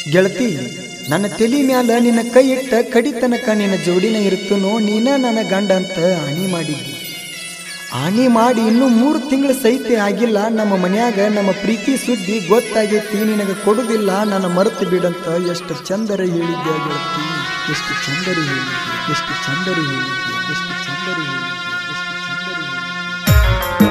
ಗೆಳತಿ ನನ್ನ ತಲಿ ಮ್ಯಾಲ ನಿನ್ನ ಕೈ ಇಟ್ಟ ಕಡಿತನಕ ನಿನ್ನ ಜೋಡಿನ ಇರುತ್ತನೋ ನೀನ ನನ್ನ ಗಂಡ ಅಂತ ಆಣಿ ಮಾಡಿದ್ದಿ ಆಣಿ ಮಾಡಿ ಇನ್ನೂ ಮೂರು ತಿಂಗಳು ಸಹಿತ ಆಗಿಲ್ಲ ನಮ್ಮ ಮನ್ಯಾಗ ನಮ್ಮ ಪ್ರೀತಿ ಸುದ್ದಿ ಗೊತ್ತಾಗೈತಿ ನಿನಗೆ ಕೊಡುದಿಲ್ಲ ನನ್ನ ಮರೆತು ಬಿಡಂತ ಎಷ್ಟು ಚಂದರ ಹೇಳಿದ್ದೆ ಗೆಳತಿ ಎಷ್ಟು ಚಂದರ ಹೇಳಿದ್ದೆ ಎಷ್ಟು ಚಂದರ ಹೇಳಿದ್ದೆ ಎಷ್ಟು ಚಂದರ ಹೇಳಿದ್ದೆ ಎಷ್ಟು ಚಂದರ ಹೇಳಿದ್ದೆ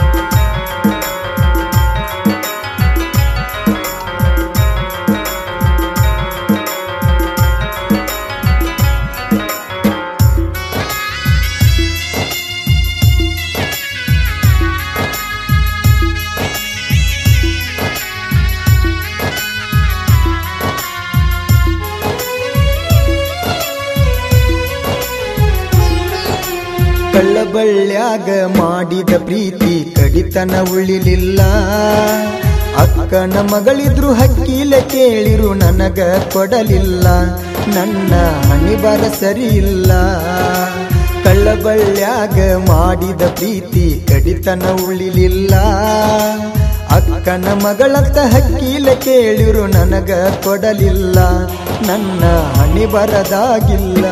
ಕಳ್ಳಬಳ್ಳ್ಯಾಗ ಮಾಡಿದ ಪ್ರೀತಿ ಕಡಿತನ ಉಳಿಲಿಲ್ಲ ಅಕ್ಕನ ಮಗಳಿದ್ರು ಹಕ್ಕಿಲ ಕೇಳಿರು ನನಗ ಕೊಡಲಿಲ್ಲ ನನ್ನ ಹಣಿಬರ ಸರಿ ಇಲ್ಲ ಕಳ್ಳಬಳ್ಳ್ಯಾಗ ಮಾಡಿದ ಪ್ರೀತಿ ಕಡಿತನ ಉಳಿಲಿಲ್ಲ ಅಕ್ಕನ ಮಗಳಂತ ಹಕ್ಕಿಲ ಕೇಳಿರು ನನಗ ಕೊಡಲಿಲ್ಲ ನನ್ನ ಹಣಿ ಬರದಾಗಿಲ್ಲ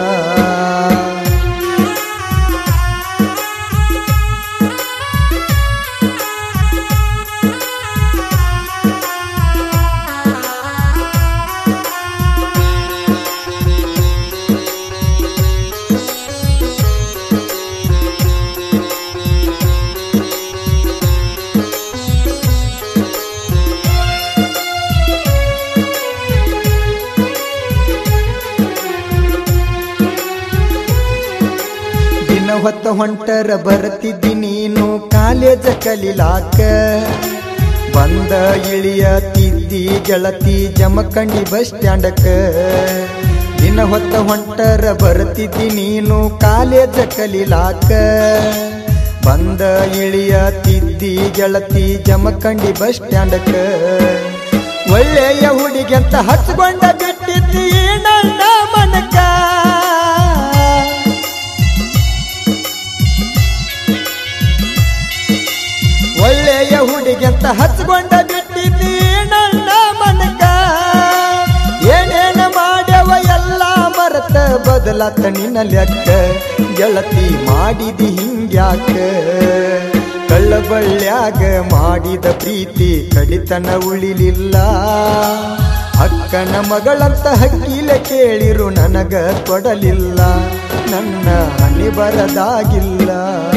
ದಿನ ಹೊತ್ತ ಹೊಂಟರ ಬರ್ತಿದ್ದಿ ನೀನು ಕಾಲೇಜ ಕಲಿಲಾಕ ಬಂದ ಇಳಿಯತಿದ್ದಿ ಗೆಳತಿ ಜಮಖಂಡಿ ಬಸ್ ಸ್ಟ್ಯಾಂಡಕ್ಕ ದಿನ ಹೊತ್ತ ಹೊಂಟರ ಬರ್ತಿದ್ದಿ ನೀನು ಕಾಲೇಜ ಕಲಿಲಾಕ ಬಂದ ಇಳಿಯತಿದ್ದಿ ಗೆಳತಿ ಜಮಖಂಡಿ ಬಸ್ ಸ್ಟ್ಯಾಂಡಕ್ಕ ಒಳ್ಳೆಯ ಹುಡುಗಿ ಅಂತ ಹಚ್ಕೊಂಡ ಬಿಟ್ಟಿದ್ದಿ ನನ್ನ ಮನಕ ಒಳ್ಳೆಯ ಹುಡುಗಿ ಅಂತ ಹಚ್ಕೊಂಡ ಬಿಟ್ಟಿದ್ದಿ ನನ್ನ ಮನಕ ಏನೇನ ಮಾಡ್ಯವ ಎಲ್ಲ ಮರತ ಬದಲಾತ ನಿನ್ನ ಲೆಕ್ಕ ಗೆಳತಿ ಮಾಡಿದಿ ಹಿಂಗ್ಯಾಕ ಕಳ್ಳಬಳ್ಳ್ಯಾಗ ಮಾಡಿದ ಪ್ರೀತಿ ಕಡಿತನ ಉಳಿಲಿಲ್ಲ ಅಕ್ಕನ ಮಗಳಂತ ಹಕ್ಕಿಲ ಕೇಳಿರು ನನಗ ಕೊಡಲಿಲ್ಲ ನನ್ನ ಹಣಿ ಬರದಾಗಿಲ್ಲ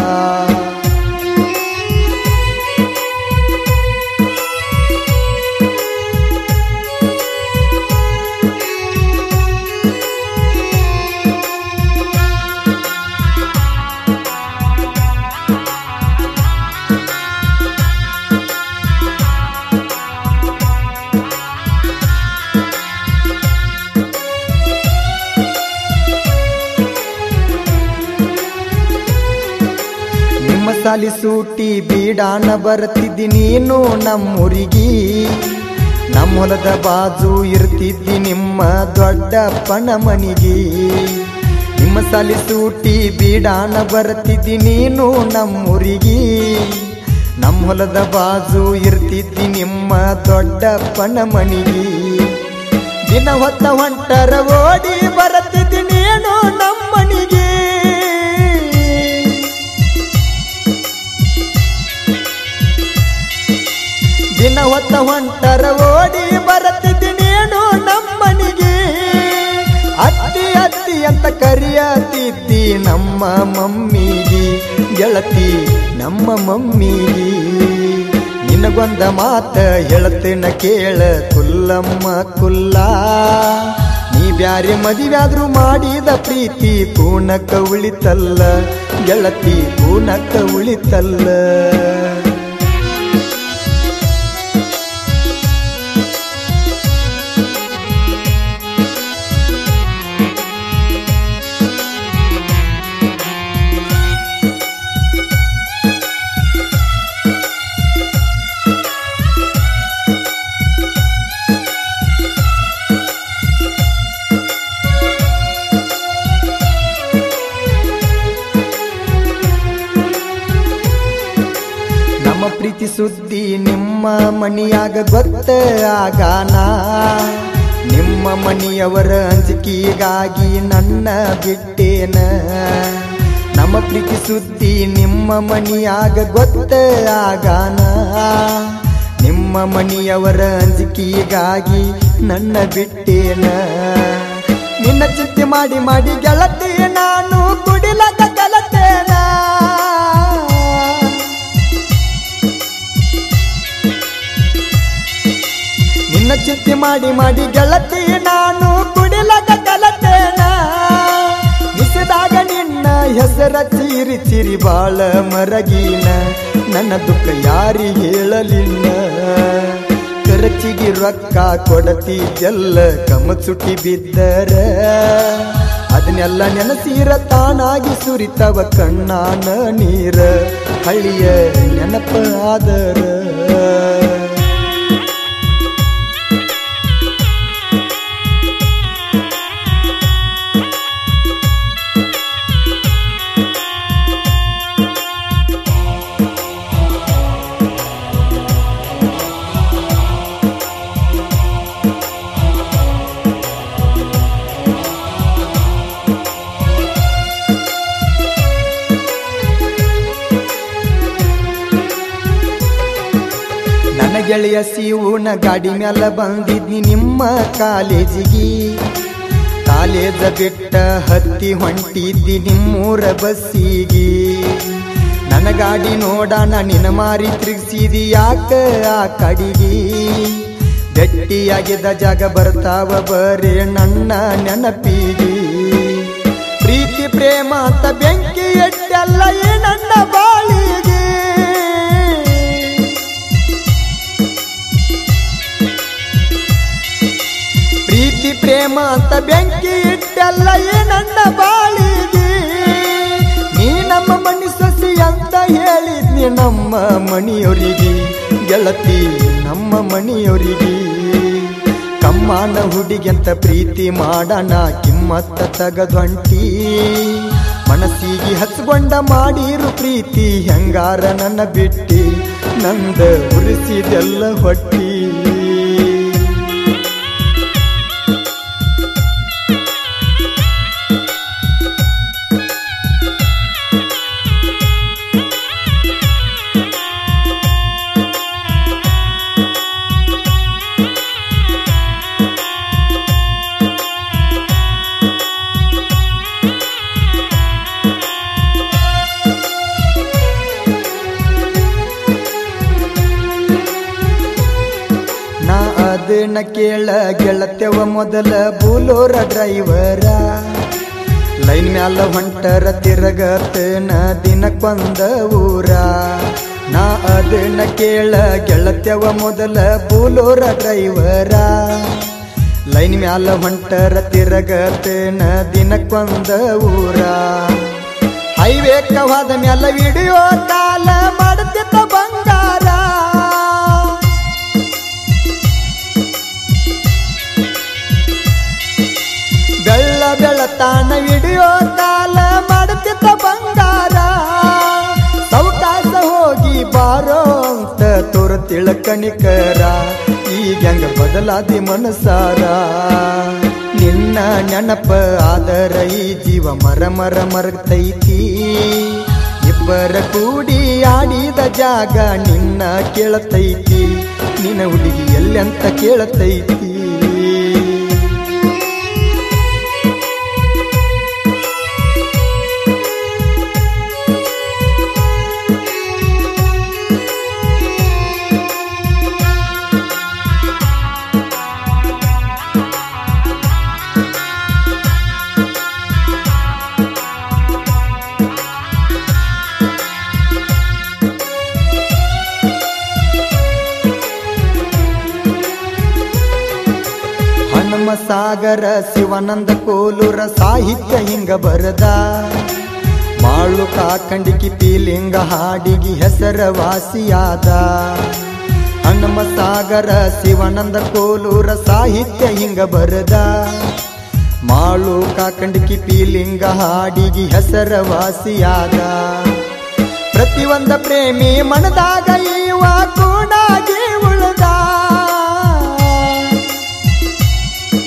ನಿಮ್ಮ ಸಾಲಿ ಸೂಟಿ ಬೀಡಾನ ಬರ್ತಿದ್ದಿ ನೀನು ನಮ್ಮೂರಿಗಿ ನಮ್ಮ ಹೊಲದ ಬಾಜು ಇರ್ತಿದ್ದಿ ನಿಮ್ಮ ದೊಡ್ಡಪ್ಪನ ಮನಿಗಿ ನಿಮ್ಮ ಸಾಲಿ ಸೂಟಿ ಬೀಡಾನ ಬರ್ತಿದ್ದಿ ನೀನು ನಮ್ಮೂರಿಗಿ ನಮ್ಮ ಹೊಲದ ಬಾಜು ಇರ್ತಿದ್ದಿ ನಿಮ್ಮ ದೊಡ್ಡಪ್ಪನ ಮನಿಗಿ ದಿನ ಹೊತ್ತ ಹೊಂಟರ ಓಡಿ ಬರತಿದ್ದಿ ನೀನು ನಮ್ಮನಿಗೆ ದಿನ ಹೊತ್ತ ಹೊಂಟರ ಓಡಿ ಬರತಿದ್ದಿ ನೀನು ನಮ್ಮನಿಗೆ ಅತ್ತಿ ಅತ್ತಿ ಅಂತ ಕರಿಯತಿದ್ದಿ ನಮ್ಮ ಮಮ್ಮಿಗೆ ಗೆಳತಿ ನಮ್ಮ ಮಮ್ಮಿಗೆ ನಿನಗೊಂದ ಮಾತ ಹೇಳ್ತೇನ ಕೇಳ ಕುಲ್ಲಮ್ಮ ಕುಲ್ಲ ನೀ ಬ್ಯಾರೆ ಮದಿವ್ಯಾದ್ರೂ ಮಾಡಿದ ಪ್ರೀತಿ ಪೂನಕ ಉಳಿತಲ್ಲ ಗೆಳತಿ ಪೂನಕ ಉಳಿತಲ್ಲ ನಮ್ಮ ಪ್ರೀತಿ ಸುದ್ದಿ ನಿಮ್ಮ ಮಣಿಯಾಗ ಗೊತ್ತ ಆಗಾನ ನಿಮ್ಮ ಮನೆಯವರ ಅಂಜಿಕೆಗಾಗಿ ನನ್ನ ಬಿಟ್ಟೇನ ನಮ್ಮ ಪ್ರೀತಿ ಸುದ್ದಿ ನಿಮ್ಮ ಮನಿಯಾಗ ಗೊತ್ತ ಆಗಾನ ನಿಮ್ಮ ಮನೆಯವರ ಅಂಜಿಕೆಗಾಗಿ ನನ್ನ ಬಿಟ್ಟೇನ ನಿನ್ನ ಚಿಂತೆ ಮಾಡಿ ಮಾಡಿ ಗೆಳತಿ ನಾನು ಕುಡಿಲಕ ಕಲತೇನ ನಿನ್ನ ಚಿಂತೆ ಮಾಡಿ ಮಾಡಿ ಗೆಳತಿ ನಾನು ಕುಡಿಲಕ ಕಲತೇನ ಬಿಸಿದಾಗ ನಿನ್ನ ಹೆಸರ ಚೀರಿ ಚಿರಿ ಬಾಳ ಮರಗಿನ ನನ್ನ ದುಃಖ ಯಾರಿ ಹೇಳಲಿಲ್ಲ ಖರ್ಚಿಗೆ ರೊಕ್ಕ ಕೊಡತಿ ಎಲ್ಲ ಕಮಚುಟಿ ಬಿದ್ದರ ಅದನ್ನೆಲ್ಲ ನೆನಸೀರ ತಾನಾಗಿ ಸುರಿತವ ಕಣ್ಣಾನ ನೀರ ಹಳ್ಳಿಯ ನೆನಪ ಆದರ ನನ್ನ ಗೆಳೆಯ ಶಿವನ ಗಾಡಿ ಮ್ಯಾಲ ಬಂದಿದ್ನಿ ನಿಮ್ಮ ಕಾಲೇಜಿಗೆ ಕಾಲೇಜ ಬಿಟ್ಟ ಹತ್ತಿ ಹೊಂಟಿದ್ದಿ ನಿಮ್ಮೂರ ಬಸ್ಸಿಗೆ ನನ್ನ ಗಾಡಿ ನೋಡಣ ನಿನ್ನ ಮಾರಿ ತಿರುಗಿಸಿದಿ ಯಾಕ ಆ ಕಡಿಗೆ ಗಟ್ಟಿಯಾಗಿದ್ದ ಜಾಗ ಬರ್ತಾವ ಬರೇ ನನ್ನ ನೆನಪಿಗೆ ಪ್ರೀತಿ ಪ್ರೇಮ ಅಂತ ಬೆಂಕಿ ಎಟ್ಟೆಲ್ಲ ಈ ನನ್ನ ಬಾಳಿಗೆ ಪ್ರೀತಿ ಪ್ರೇಮ ಅಂತ ಬೆಂಕಿ ಇಟ್ಟಲ್ಲ ಈ ನನ್ನ ಬಾಳಿಗೆ ನೀ ನಮ್ಮ ಮಣಿ ಸೊಸಿ ಅಂತ ಹೇಳಿದ್ನಿ ನಮ್ಮ ಮಣಿಯವರಿಗೆ ಗೆಳತಿ ನಮ್ಮ ಮಣಿಯವರಿಗೆ ಕಮ್ಮನ ಹುಡುಗಿಂತ ಪ್ರೀತಿ ಮಾಡಣ ಕಿಮ್ಮತ್ತ ತಗದೊಂಟಿ ಮನಸ್ಸಿಗೆ ಹಚ್ಕೊಂಡ ಮಾಡಿರು ಪ್ರೀತಿ ಹೆಂಗಾರ ನನ್ನ ಬಿಟ್ಟಿ ನಂದ ಉರಿಸಿದೆಲ್ಲ ಹೊಟ್ಟಿ ನಾ ಅದನ್ನ ಕೇಳ ಗೆಳತೆವ ಮೊದಲ ಬೂಲೋರ ಡ್ರೈವರ ಲೈನ್ ಮ್ಯಾಲ ಹೊಂಟರ ತಿರಗತನ ದಿನಕ್ಕೊಂದ ಊರ ನಾ ಅದನ್ನ ಕೇಳ ಗೆಳತೆವ ಮೊದಲ ಬೂಲೋರ ಡ್ರೈವರ ಲೈನ್ ಮ್ಯಾಲ ಹೊಂಟರ ತಿರಗತನ ದಿನಕ್ಕೊಂದ ಊರ ಹೈವೇ ಕವಾದ ಮ್ಯಾಲ ವಿಡಿಯೋ ಕಾಲ ಮಾಡ್ತಿದ್ದ ಬಂಗಾರ ಬೆಳ್ಳ ಬೆಳತಾನ ವಿಡಿಯೋ ಕಾಲ ಮಾಡ್ತಿದ್ದ ಬಂಗಾರ ಸೌಕಾಸ ಹೋಗಿ ಬಾರೋ ಅಂತ ತೋರ ತಿಳಕಣಿಕರ ಈಗ ಹೆಂಗ ಬದಲಾದಿ ಮನಸಾರ ನಿನ್ನ ನೆನಪ ಆದರ ಈ ಜೀವ ಮರ ಮರ ಮರತೈತಿ ಇಬ್ಬರ ಕೂಡಿ ಆಡಿದ ಜಾಗ ನಿನ್ನ ಕೇಳತೈತಿ ನಿನ್ನ ಹುಡುಗಿ ಎಲ್ಲಂತ ಕೇಳತೈತಿ ಹನುಮ ಸಾಗರ ಶಿವಾನಂದ ಕೋಲೂರ ಸಾಹಿತ್ಯ ಹಿಂಗ ಬರದ ಮಾಳು ಕಾಕಂಡಿಕಿ ಪೀಲಿಂಗ ಹಾಡಿಗಿ ಹೆಸರ ವಾಸಿಯಾದ ಹನುಮ ಸಾಗರ ಶಿವಾನಂದ ಕೋಲೂರ ಸಾಹಿತ್ಯ ಹಿಂಗ ಬರದ ಮಾಳು ಕಾಕಂಡಿಕಿ ಪೀಲಿಂಗ ಹಾಡಿಗಿ ಹೆಸರ ವಾಸಿಯಾದ ಪ್ರತಿಯೊಂದ ಪ್ರೇಮಿ ಮನದಾಗ ಇವ ಕೂಡಾಗಿ ಉಳ್ದ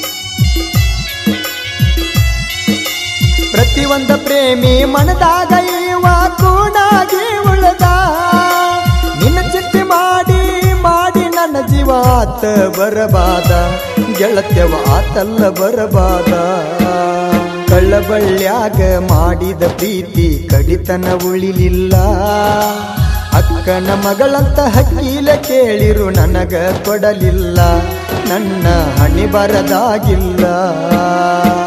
ಸತ್ಯವಂತ ಪ್ರೇಮಿ ಮನದಾಗ ಇವ ಕೂಡಾಗಿ ಉಳದ ನಿನ್ನ ಚಿಟ್ಟಿ ಮಾಡಿ ಮಾಡಿ ನನ್ನ ಜೀವ ಆತ ಬರಬಾದ ಗೆಳತ್ಯವ ಆತಲ್ಲ ಬರಬಾದ ಕಳ್ಳಬಳ್ಳ್ಯಾಗ ಮಾಡಿದ ಪ್ರೀತಿ ಕಡಿತನ ಉಳಿಲಿಲ್ಲ ಅಕ್ಕನ ಮಗಳಂತ ಹಕ್ಕೀಲ ಕೇಳಿರು ನನಗ ಕೊಡಲಿಲ್ಲ ನನ್ನ ಹಣಿ ಬರದಾಗಿಲ್ಲ